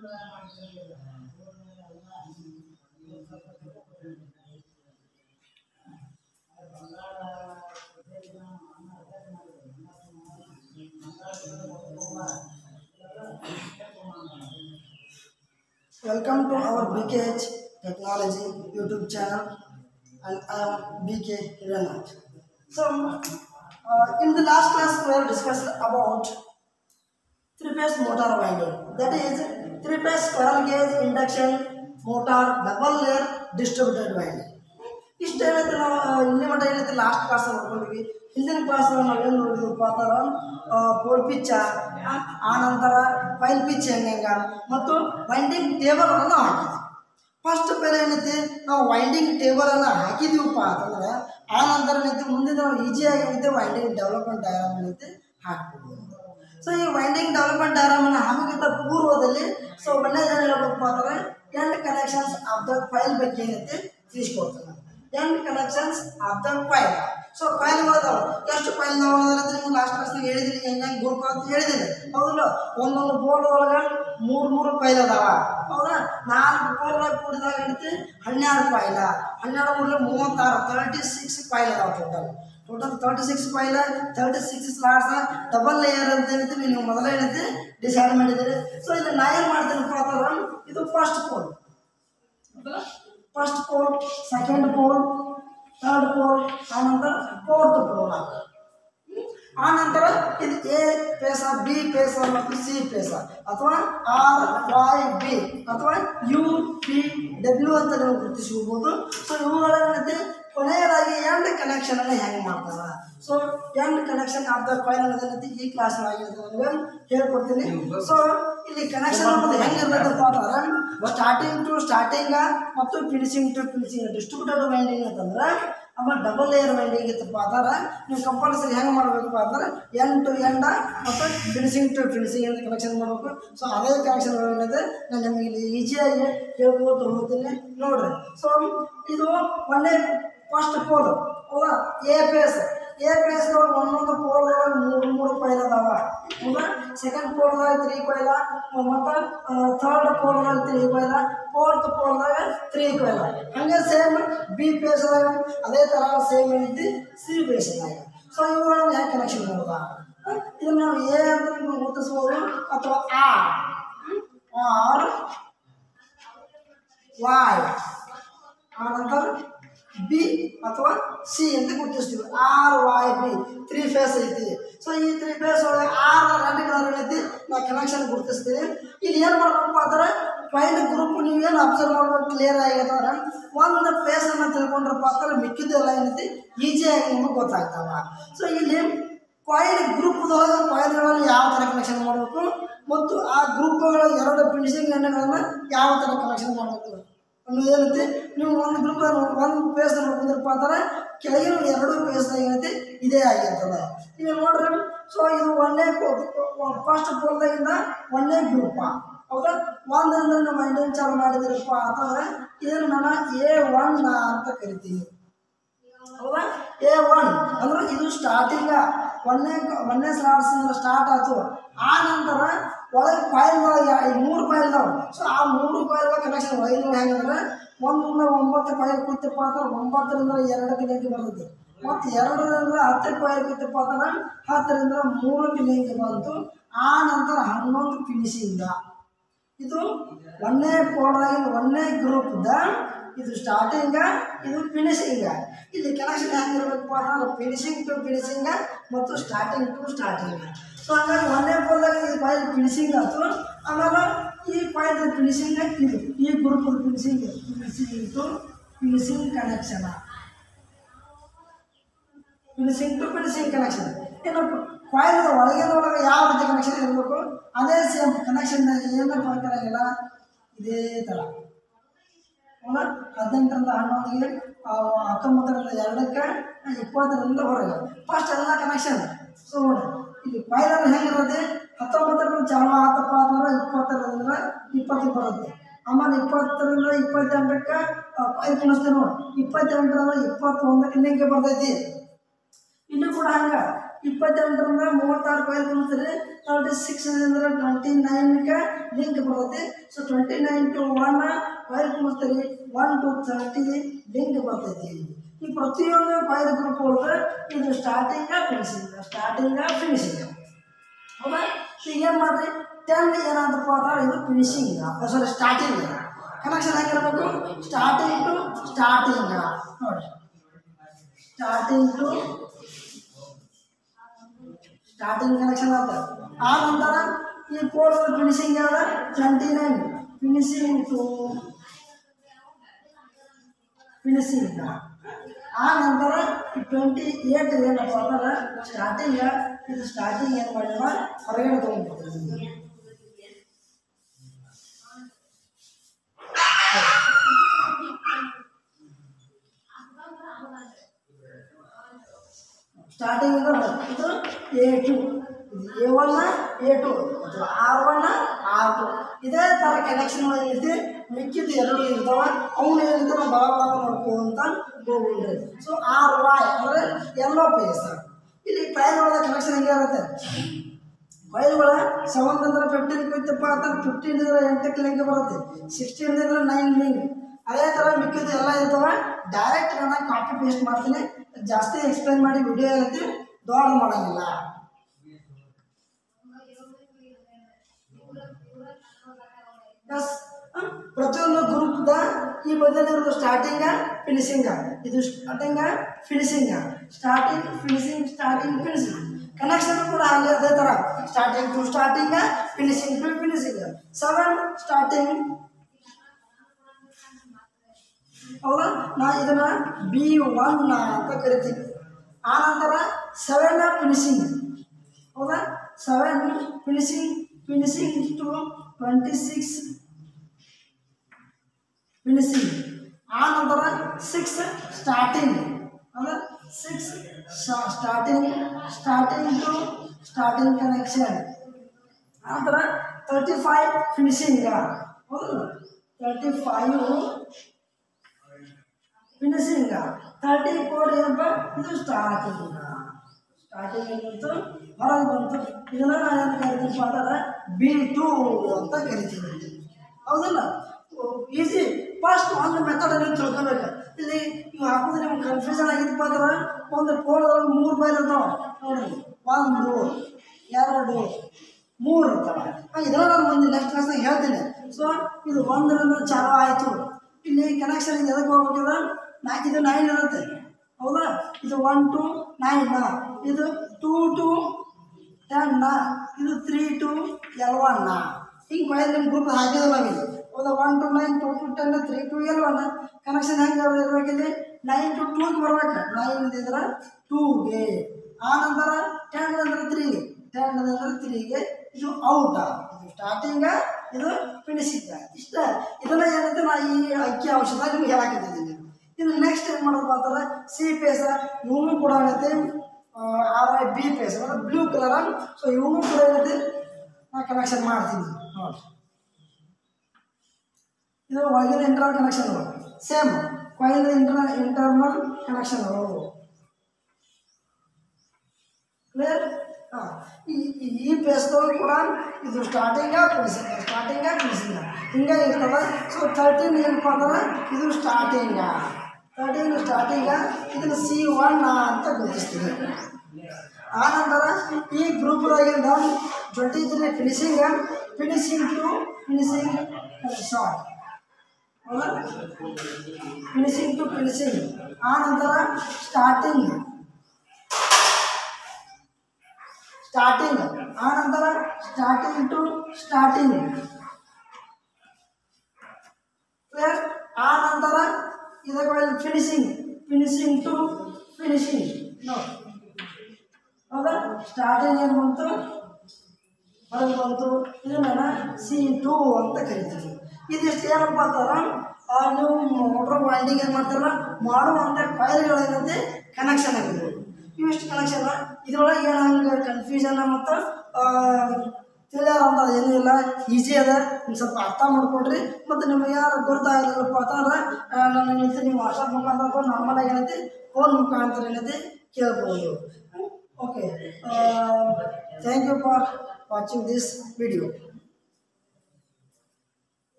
Welcome to our BKH Technology YouTube channel and I am BK Hiranat. So, uh, in the last class we have discussed about three-phase motor winding. That is three-phase squirrel gauge induction motor double layer distributed winding. ಇಷ್ಟು ಏನೈತೆ ನಾವು ಆ, ಇಲ್ಲಿ ಮಟ್ಟ ಏನೈತೆ last class ನೋಡ್ಕೊಂಡಿವಿ ಹಿಂದಿನ class ನಾವೇನು ನೋಡಿದ್ವಪ್ಪ ಅಂತಾರ ಪೋಲ್ ಪಿಚ್ಚ ಆ ನಂತರ ಫೈಲ್ ಪಿಚ್ ಹೆಂಗ ಮತ್ತು ವೈಂಡಿಂಗ್ ಟೇಬಲ್ ಅನ್ನು ಹಾಕಿದ್ವಿ ಫಸ್ಟ್ ಬೇರೆ ಏನೈತಿ ನಾವು ವೈಂಡಿಂಗ್ ಟೇಬಲನ್ನು ಹಾಕಿದೀವಪ್ಪ ಅಂತಂದ್ರೆ ಆ ನಂತರ ಏನೈತಿ ಮುಂದೆ ನಾವು ಈಸಿಯಾಗಿ ಏನೈತಿ ವೈಂಡಿಂಗ್ ಡೆವಲಪ್ಮೆಂಟ್ ಡಯಾಗ್ರಾಮ್ ಏನೈತಿ ಹಾಕ್ಬೋದು ಸೊ ಈ ವೈಂಡಿಂಗ್ ಡೆವಲಪ್ಮೆಂಟ್ ಡಯಾಗ್ರಾಮನ್ನು ಹಾಕೋಕ್ಕಿಂತ ಪೂರ್ವದಲ್ಲಿ ಸೊ ಒಳ್ಳೆ ಏನು ಹೇಳ್ಬೇಕಪ್ಪ ಅಂತಂದ್ರೆ end connections of the file ಬಗ್ಗೆ ಏನೈತಿ ತಿಳಿಸ್ಕೊಡ್ತಾನೆ end connections of the file so ಫೈಲ್ಗಳು ಅದಾವ ಎಷ್ಟು ಫೈಲ್ ಅದಾವ ಅನ್ನೋದ್ರಲ್ಲಿ ನೀವು ಲಾಸ್ಟ್ ಕ್ಲಾಸ್ನಾಗ ಹೇಳಿದ್ದೀನಿ ಹೆಂಗೆ ಗ್ರೂಪ್ ಅಂತ ಹೇಳಿದ್ದೀನಿ ಹೌದಲ್ಲ ಒಂದೊಂದು ಬೋರ್ಡ್ ಒಳಗೆ ಮೂರು ಮೂರು ಫೈಲ್ ಅದಾವ ಹೌದಾ ನಾಲ್ಕು ಬೋರ್ಡ್ ಕೂಡಿದಾಗ ಏನೈತಿ ಹನ್ನೆರಡು ಫೈಲ ಹನ್ನೆರಡು ಮೂರಲೆ ಮೂವತ್ತಾರು ತರ್ಟಿ ಸಿಕ್ಸ್ ಫೈಲ್ ಅದಾವ total total thirty six file thirty six slots double layer ಅಂತ ಹೇಳ್ತೀವಿ ನೀವು ಮೊದಲೇ ಏನೈತಿ ಡಿಸೈಡ್ ಮಾಡಿದ್ದೀರಿ ಸೊ ಇಲ್ಲಿ ನಾ ಏನು ಮಾಡ್ತೀನಪ್ಪ ಅಂತಂದ್ರೆ ಇದು first pole first pole second pole third pole ಆನಂತರ ಫೋರ್ತ್ ಪೋಲ್ ಆ ನಂತರ ಇದು ಎ ಪೇಸ ಬಿ ಪೇಸ ಮತ್ತು ಸಿ ಪೇಸ ಅಥವಾ ಆರ್ ವೈ ಬಿ ಅಥವಾ ಯು ಪಿ ಡಬ್ಲ್ಯೂ ಅಂತ ನೀವು ಗುರುತಿಸ್ಕೋಬೋದು ಸೊ ಇವುಗಳೇನೈತಿ ಕೊನೆಯದಾಗಿ ಎಂಡ್ ಕನೆಕ್ಷನ್ ಅನ್ನು ಹೆಂಗೆ ಮಾಡ್ತಾರ so end connection of the coil ಅನ್ನೋದೇನೈತಿ ಈ ಕ್ಲಾಸ್ ಒಳಗೆ ನಿಮಗೆ ಹೇಳ್ಕೊಡ್ತೀನಿ ಸೊ ಇಲ್ಲಿ ಕನೆಕ್ಷನ್ ಅನ್ನೋದು ಹೆಂಗಿರ್ತೈತಪ್ಪ ಅಂತಂದ್ರೆ ಸ್ಟಾರ್ಟಿಂಗ್ ಟು ಸ್ಟಾರ್ಟಿಂಗ ಮತ್ತು finishing to finishing distributed winding ಅಂತಂದ್ರೆ ಆಮೇಲೆ ಡಬಲ್ ಲೇಯರ್ ವೈಂಡಿಂಗ್ ಇತ್ತಪ್ಪ ಅಂದ್ರೆ ನೀವು ಕಂಪಲ್ಸರಿ ಹೆಂಗೆ ಮಾಡಬೇಕಪ್ಪ ಅಂದ್ರೆ ಎಂಡ್ ಟು ಎಂಡ ಮತ್ತು ಫಿನಿಶಿಂಗ್ ಟು ಫಿನಿಶಿಂಗ್ ಅಂತ ಕನೆಕ್ಷನ್ ಮಾಡಬೇಕು ಸೊ ಅದೇ ಕನೆಕ್ಷನ್ ಏನಿದೆ ನಾನು ನಿಮಗೆ ಇಲ್ಲಿ ಈಸಿಯಾಗಿ ಹೇಳ್ಬೋದು ಹೋಗ್ತೀನಿ ನೋಡ್ರಿ ಸೊ ಇದು ಒಂದೇ ಫಸ್ಟ್ ಪೋಲ್ ಹೌದಾ ಎ ಪೇಸ್ ಎ ಪೇಸ್ ಒಂದೊಂದು ಪೋಲ್ದಾಗ ಮೂರು ಮೂರು ಪೈಲ್ ಅದಾವ ಹೌದಾ ಸೆಕೆಂಡ್ ಪೋಲ್ದಾಗ ತ್ರೀ ಪೈಲ ಮತ್ತು ಥರ್ಡ್ ಪೋಲ್ದಾಗ ತ್ರೀ ಪೈಲ ಫೋರ್ತ್ ಪೋಲ್ದಾಗ ತ್ರೀ ಪೈಲ ಹಂಗೆ ಸೇಮ್ ಬಿ ಪೇಸ್ದಾಗ ಅದೇ ಥರ ಸೇಮ್ ಏನೈತಿ ಸಿ ಪೇಸ್ದಾಗ ಸೊ ಇವುಗಳನ್ನ ಹೆಂಗೆ ಕನೆಕ್ಷನ್ ಮಾಡೋದ ಇದನ್ನ ನಾವು ಎ ಅಂತ ನೀವು ಗುರುತಿಸ್ಬೋದು ಅಥವಾ ಆರ್ ಆರ್ ವಾಯ್ ಆನಂತರ ಬಿ ಅಥವಾ ಸಿ ಅಂತ ಗುರುತಿಸ್ತೀವಿ R Y B three phase ಐತಿ ಸೊ ಈ ತ್ರೀ ಫೇಸ್ ಒಳಗೆ ಆರ್ ರೆಡ್ ಕಲರ್ ಏನೈತಿ ನಾವು ಕನೆಕ್ಷನ್ ಗುರುತಿಸ್ತೀವಿ ಇಲ್ಲಿ ಏನು ಮಾಡ್ಬೇಕು ಅಂದ್ರೆ ಫೈಲ್ ಗ್ರೂಪ್ ನೀವು ಏನು ಅಬ್ಸರ್ವ್ ಮಾಡ್ಬೇಕು ಕ್ಲಿಯರ್ ಆಗಿದ್ರೆ ಒಂದು ಫೇಸನ್ನು ತಿಳ್ಕೊಂಡ್ರಪ್ಪ ಅಂದ್ರೆ ಮಿಕ್ಕಿದ್ದೆಲ್ಲ ಏನೈತಿ ಈಸಿಯಾಗಿ ನಿಮಗೆ ಗೊತ್ತಾಗ್ತಾವ ಸೊ ಇಲ್ಲಿ ಕಾಯಿಲ್ ಗ್ರೂಪ್ದೊಳಗೆ ಕಾಯಿಲ್ಗಳಲ್ಲಿ ಯಾವ ಥರ ಕನೆಕ್ಷನ್ ಮಾಡಬೇಕು ಮತ್ತು ಆ ಗ್ರೂಪ್ಗಳ ಎರಡು ಫಿನಿಶಿಂಗ್ ಎಣ್ಣೆಗಳನ್ನು ಯಾವ ಥರ ಕನೆಕ್ಷನ್ ಮಾಡಬೇಕು ಅನ್ನೋದು ಏನೈತಿ ನೀವು ಒಂದು ಗ್ರೂಪ್ ಒಂದು ಪೇಸ್ ನೋಡ್ಕೊಂಡ್ರಪ್ಪ ಅಂದ್ರೆ ಕೆಳಗಿನ ಎರಡು ಪೇಸ್ದಾಗ ಏನೈತಿ ಇದೇ ಆಗಿರ್ತದೆ ಈಗ ನೋಡ್ರಿ ಸೊ ಇದು ಒಂದೇ ಫಸ್ಟ್ ಪೋಲ್ದಾಗಿಂದ ಒಂದೇ ಗ್ರೂಪ ಹೌದಾ ಒಂದರಿಂದ ನಾವು ಮೈಂಟೈನ್ ಚಾಲು ಮಾಡಿದ್ರಪ್ಪ ಅಂತಂದ್ರೆ ಇದನ್ನು ನಾನು ಎ ಒನ್ ಅಂತ ಕರಿತೀನಿ ಹೌದಾ ಎ ಒನ್ ಅಂದ್ರೆ ಇದು ಸ್ಟಾರ್ಟಿಂಗ ಒಂದನೇ ಒಂದನೇ ಸ್ಲಾಟ್ಸಿಂದ ಸ್ಟಾರ್ಟ್ ಆಯ್ತು ಆ ನಂತರ ಒಳಗೆ ಫೈಲ್ ಒಳಗೆ ಈ ಮೂರು ಫೈಲ್ ಇದಾವೆ ಸೊ ಆ ಮೂರು ಫೈಲ್ ಕನೆಕ್ಷನ್ ಐದು ಹೆಂಗಂದ್ರೆ ಒಂದರಿಂದ ಒಂಬತ್ತು ಫೈಲ್ ಕೂತಪ್ಪ ಅಂದ್ರೆ ಒಂಬತ್ತರಿಂದ ಎರಡಕ್ಕೆ ಲಿಂಕ್ ಬರ್ತೈತಿ ಮತ್ತು ಎರಡರಿಂದ ಹತ್ತಕ್ಕೆ ಫೈಲ್ ಕೂತಪ್ಪ ಅಂದ್ರೆ ಹತ್ತರಿಂದ ಮೂರಕ್ಕೆ ಲಿಂಕ್ ಬಂತು ಆ ನಂತರ ಹನ್ನೊಂದು ಫಿನಿಶಿಂಗ ಇದು ಒಂದೇ ಪೋಲ್ಡಾಗಿನ ಒಂದೇ ಗ್ರೂಪ್ದ ಇದು ಸ್ಟಾರ್ಟಿಂಗ ಇದು ಫಿನಿಶಿಂಗ ಇಲ್ಲಿ ಕನೆಕ್ಷನ್ ಹೆಂಗಿರ್ಬೇಕಪ್ಪ ಅಂದ್ರೆ ಫಿನಿಶಿಂಗ್ ಟು ಫಿನಿಶಿಂಗ ಮತ್ತು ಸ್ಟಾರ್ಟಿಂಗ್ ಟು ಸ್ಟಾರ್ಟಿಂಗ ಸೊ ಹಂಗಾಗಿ ಒಂದೇ ಪೋಲ್ದಾಗ ಈ ಫೈಲ್ ಫಿನಿಶಿಂಗ್ ಆಯ್ತು ಆಮೇಲೆ ಈ ಫೈಲ್ ಫಿನಿಶಿಂಗ್ ಇದು ಈ group finishing finishing to finishing connection finishing to finishing connection ಏನು ಕಾಯಿಲ್ ಒಳಗಿನ ಒಳಗೆ ಯಾವ ರೀತಿ ಕನೆಕ್ಷನ್ ಇರಬೇಕು ಅದೇ ಸೇಮ್ ಕನೆಕ್ಷನ್ ಏನು ಫರ್ಕ್ ಆಗಿಲ್ಲ ಇದೇ ಥರ ಹೌದಾ ಹದಿನೆಂಟರಿಂದ ಹನ್ನೊಂದಿಗೆ ಆ, ಹತ್ತೊಂಬತ್ತರಿಂದ ಎರಡಕ್ಕೆ ಇಪ್ಪತ್ತರಿಂದ ಹೊರಗೆ ಫಸ್ಟ್ ಎಲ್ಲ ಕನೆಕ್ಷನ್ ಸೊ ನೋಡಿ ಇಲ್ಲಿ ಕಾಯಿಲಲ್ಲಿ ಹೆಂಗಿರುತ್ತೆ ಹತ್ತೊಂಬತ್ತರಿಂದ ಚಾಲು ಆತಪ್ಪ ಅಂದ್ರೆ ಇಪ್ಪತ್ತರಿಂದ ಇಪ್ಪತ್ತಿಗೆ ಬರುತ್ತೆ ಆಮೇಲೆ ಇಪ್ಪತ್ತರಿಂದ ಇಪ್ಪತ್ತೆಂಟಕ್ಕೆ ಕಾಯಿಲ್ ಕುಣಿಸ್ತೀವಿ ನೋಡಿ ಇಪ್ಪತ್ತೆಂಟರಿಂದ ಇಪ್ಪತ್ತೊಂದಕ್ಕೆ ಲಿಂಕ್ ಬರ್ತೈತಿ ಇಲ್ಲೂ ಕೂಡ ಹಂಗೆ ಇಪ್ಪತ್ತೆಂಟರಿಂದ ಮೂವತ್ತಾರು ಕಾಯಿಲ್ ಬಂದ್ರೆ ತರ್ಟಿ ಸಿಕ್ಸ್ ಅಂದ್ರೆ ಟ್ವೆಂಟಿ ನೈನ್ಗೆ ಲಿಂಕ್ ಬರ್ತೈತಿ so twenty nine to one coil ಕುಡಿಸ್ತೀರಿ ಒನ್ ಟು ತರ್ಟಿ ಲಿಂಕ್ ಬರ್ತೈತಿ ಈ ಪ್ರತಿಯೊಂದು ಕಾಯಿಲ್ ಗ್ರೂಪ್ ಒಳಗೆ ಇದು ಸ್ಟಾರ್ಟಿಂಗ ಫಿನಿಶಿಂಗ್ ಸ್ಟಾರ್ಟಿಂಗ ಫಿನಿಶಿಂಗ್ ಹೌದಾ ಈಗ ಏನು ಮಾಡ್ರಿ ಟೆನ್ ಏನಾದಪ್ಪ ಅಂದ್ರೆ ಇದು ಫಿನಿಶಿಂಗ್ ಸಾರಿ ಸ್ಟಾರ್ಟಿಂಗ್ ಕನೆಕ್ಷನ್ ಹೆಂಗಿರ್ಬೇಕು ಸ್ಟಾರ್ಟಿಂಗ್ ಟು ಸ್ಟಾರ್ಟಿಂಗ್ ನೋಡಿ ಸ್ಟಾರ್ಟಿಂಗ್ ಟು ಸ್ಟಾರ್ಟಿಂಗ್ ಕನೆಕ್ಷನ್ ಆತ ಆ ನಂತರ ಈ ಕೋಡ್ ಫಿನಿಶಿಂಗ್ ಯಾವ್ದ twenty nine finishing to finishing ಆ ನಂತರ ಟ್ವೆಂಟಿ ಏಟ್ ಏನಪ್ಪ ಅಂದ್ರೆ ಸ್ಟಾರ್ಟಿಂಗ್ ಇದು ಸ್ಟಾರ್ಟಿಂಗ್ ಏನು ಮಾಡಿದ ಹೊರಗಡೆ ತೊಗೊಂಡ್ಬಿಡ್ತೀವಿ ಸ್ಟಾರ್ಟಿಂಗ್ ಇದು A to A one A two ಅಥವಾ ಆರ್ ಒನ್ ಆರ್ ಟು ಇದೇ ಥರ ಕನೆಕ್ಷನ್ ಏನೈತಿ ಮಿಕ್ಕಿದ್ದು ಎರಡು ಇರ್ತಾವ ಅವನು ಏನಿದೆ ನಾವು ಬರ ಬರ ನೋಡ್ಕೊಂತ ಹೋಗ್ಬಿಡ್ರಿ ಸೊ ಆರ್ ವಾಯ್ ಅಂದರೆ ಎಲ್ಲೋ ಪೇಸ್ ಇಲ್ಲಿ ಟ್ರೈನ್ ಒಳಗೆ ಕನೆಕ್ಷನ್ ಹೆಂಗೆ ಇರುತ್ತೆ ವೈರ್ಗಳ ಸೆವೆನ್ ಅಂದ್ರೆ ಫಿಫ್ಟೀನ್ ಕೊಯ್ತಪ್ಪ ಅಂತ ಫಿಫ್ಟೀನ್ ಇದ್ರೆ ಎಂಟಕ್ಕೆ ಲಿಂಕ್ ಬರುತ್ತೆ ಸಿಕ್ಸ್ಟೀನ್ ಇದ್ರೆ ನೈನ್ ಲಿಂಕ್ ಅದೇ ಥರ ಮಿಕ್ಕಿದ್ದು ಎಲ್ಲ ಇರ್ತವೆ ಡೈರೆಕ್ಟ್ ನಾನು ಕಾಪಿ ಪೇಸ್ಟ್ ಮಾಡ್ತೀನಿ ಜಾಸ್ತಿ ಎಕ್ಸ್ಪ್ಲೈನ್ ಮಾಡಿ ವಿಡಿಯೋ ಏನೈತಿ ದೊಡ್ಡ ಮಾಡೋಂಗಿಲ್ಲ ಎಸ್ ಪ್ರತಿಯೊಂದು ಗ್ರೂಪ್ದ ಈ ಬದಲಿರೋದು ಸ್ಟಾರ್ಟಿಂಗ ಫಿನಿಶಿಂಗ ಇದು starting finishing starting finishing starting finishing connection ಕೂಡ ಹಾಗೆ ಅದೇ ಥರ starting to starting finishing to finishing seven starting ಹೌದಾ ನಾ ಇದನ್ನ ಬಿ ಒನ್ ಅಂತ ಕರಿತೀವಿ ಆನಂತರ ಸೆವೆನ್ ಫಿನಿಶಿಂಗ್ ಹೌದಾ seven finishing finishing to twenty six finishing ಆ ನಂತರ ಸಿಕ್ಸ್ ಸ್ಟಾರ್ಟಿಂಗ್ ಅಂದ್ರೆ six starting starting to starting connection ನಂತರ ತರ್ಟಿ ಫೈವ್ ಫಿನಿಶಿಂಗ್ ಹೌದು thirty five finishing thirty four ಏನಪ್ಪ ಇದು ಸ್ಟಾರ್ಟಿಂಗ್ ಸ್ಟಾರ್ಟಿಂಗ್ ಏನಿತ್ತು ಹೊರಗೆ ಬಂತು ಇದನ್ನ ನಾನು ಏನು ಕರಿತೀನಪ್ಪ ಅಂದ್ರೆ ಬಿ ಟು ಅಂತ ಕರಿತೀನಿ ಹೌದಲ್ಲ ಈಸಿ ಫಸ್ಟ್ ಒಂದು ಮೆಥಡ್ ನೀವು ತಿಳ್ಕೊಬೇಕು ಇಲ್ಲಿ ನೀವು ಹಾಕೋದು ನಿಮ್ಗೆ ಕನ್ಫ್ಯೂಷನ್ ಆಗಿದ್ದಪ್ಪ ಅಂದ್ರೆ ಒಂದು ಫೋನ್ದೊಳಗೆ ಮೂರು ಬೈಲ್ ಇರ್ತಾವ ನೋಡ್ರಿ ಒಂದು ಎರಡು ಮೂರು ಇರ್ತಾವೆ ಇದೆಲ್ಲ ನಾನು ಮುಂದೆ ನೆಕ್ಸ್ಟ್ ಕ್ಲಾಸ್ನಾಗ ಹೇಳ್ತೀನಿ ಸೊ ಇದು ಒಂದರಿಂದ ಚಾಲು ಆಯಿತು ಇಲ್ಲಿ ಕನೆಕ್ಷನ್ ಇದು ಎದಕ್ಕೆ ಹೋಗ್ಬೇಕದ ನಾ ಇದು ನೈನ್ ಇರುತ್ತೆ ಹೌದಾ ಇದು ಒನ್ ಟು ನೈನ್ ಇದು ಟೂ ಟು ಟೆನ್ನ ಇದು ತ್ರೀ ಟು ಎಲ್ ಒನ್ನ ಹಿಂಗೆ ಕೊಯ್ದು ನಿಮ್ಮ ಗ್ರೂಪ್ ಹಾಕಿದ ನಾವಿಲ್ಲಿ ಹೌದಾ one to nine two to ten three to L one connection ಹೆಂಗೆ ಇರ್ಬೇಕಿಲ್ಲಿ ನೈನ್ ಟು ಟೂಗೆ ಬರ್ಬೇಕು ನೈನ್ ಇದ್ರೆ ಟೂಗೆ ಆ ನಂತರ ಟೆನ್ ಅಂದ್ರೆ ತ್ರೀ ಟೆನ್ ಅಂದ್ರೆ ತ್ರೀಗೆ ಇದು ಔಟ ಇದು ಸ್ಟಾರ್ಟಿಂಗ ಇದು ಫಿನಿಶಿಂಗ ಇಷ್ಟ ಇದನ್ನ ಏನಂತ ನಾ ಈ ಅಕ್ಕಿ ಔಷಧ ನಿಮ್ಗೆ ಹೇಳಾಕಿದ್ದೀನಿ ಇನ್ನು ನೆಕ್ಸ್ಟ್ ಏನು ಮಾಡೋದು ಅಂತಂದ್ರೆ ಸಿ ಪೇಸ ಇವನು ಕೂಡ ಏನೈತಿ ಆರ್ ಐ ಬಿ ಪೇಸ್ ಅಂದ್ರೆ ಬ್ಲೂ ಕಲರ್ ಸೊ ಇವನು ಕೂಡ ಏನೈತಿ ನಾ ಕನೆಕ್ಷನ್ ಮಾಡ್ತೀನಿ ನೋಡಿ ಇದು ಒಳಗಿನ ಇಂಟರ್ನಲ್ ಕನೆಕ್ಷನ್ ಸೇಮ್ ಕೊಯ್ಲಿನ ಇಂಟರ್ನಲ್ ಇಂಟರ್ನಲ್ ಕನೆಕ್ಷನ್ ಕ್ಲಿಯರ್ ಹಾಂ ಈ ಈ- ಈ ಪೇಸ್ದೊಳಗೆ ಕೂಡ ಇದು ಸ್ಟಾರ್ಟಿಂಗ ಫಿನಿಸಿಂಗ ಸ್ಟಾರ್ಟಿಂಗ ಫಿನಿಸಿಂಗ ಹಿಂಗೆ ಇರ್ತವೆ ಸೊ ತರ್ಟೀನ್ ಏನಪ್ಪ ಅಂದ್ರೆ ಇದು ಸ್ಟಾರ್ಟಿಂಗ ತರ್ಟೀನ್ ಸ್ಟಾರ್ಟಿಂಗ ಇದನ್ನು ಸಿ ಒನ್ ಅಂತ ಗುರುತಿಸ್ತೀವಿ ಆನಂತರ ಈ ಗ್ರೂಪ್ದಾಗಿಂದ twenty three finishing finishing to finishing short ಹೌದಾ ಫಿನಿಶಿಂಗ್ ಟು ಫಿನಿಶಿಂಗ್ ಆನಂತರ ಸ್ಟಾರ್ಟಿಂಗ್ ಸ್ಟಾರ್ಟಿಂಗ್ ಆನಂತರ ಸ್ಟಾರ್ಟಿಂಗ್ ಟು ಸ್ಟಾರ್ಟಿಂಗ್ ಕ್ಲಿಯರ್ ಆ ನಂತರ ಇದಕ್ಕೆ finishing finishing to finishing no ಹೌದಾ ಸ್ಟಾರ್ಟಿಂಗ್ ಏನು ಬಂತು ಹೊರಗೆ ಬಂತು ಇದನ್ನ ಸಿ ಟು ಅಂತ ಕರಿತೀವಿ ಇದಿಷ್ಟು ಏನಪ್ಪ ಅಂತಾರ ಆ, ನೀವು ಮೋಟ್ರ್ ವೈಂಡಿಂಗ್ ಏನು ಮಾಡ್ತಾರಲ್ಲ ಮಾಡುವಂಥ ಫೈಲ್ಗಳೇನಂತೆ ಕನೆಕ್ಷನ್ ಆಗಿದೆ ಇವಿಷ್ಟು ಕನೆಕ್ಷನ್ ಇದ್ರೊಳಗೆ ಏನು ಹಂಗೆ ಕನ್ಫ್ಯೂಷನ್ ಮತ್ತು ತಿಳಿಯಾರ ಅಂತ ಏನೂ ಇಲ್ಲ ಈಸಿ ಅದ ಒಂದು ಸ್ವಲ್ಪ ಅರ್ಥ ಮಾಡ್ಕೊಡ್ರಿ ಮತ್ತು ನಿಮಗೆ ಯಾರು ಗೊತ್ತಾಗಲಿಲ್ಲಪ್ಪ ಅಂತಂದ್ರೆ ಆ, ನನ್ನ ಏನೈತಿ ನೀವು ವಾಟ್ಸಪ್ ಮುಖಾಂತರ ನಾರ್ಮಲಾಗಿ ಏನೈತಿ ಫೋನ್ ಮುಖಾಂತರ ಏನೈತಿ ಕೇಳ್ಬೋದು Okay. Uh, thank you for watching this video.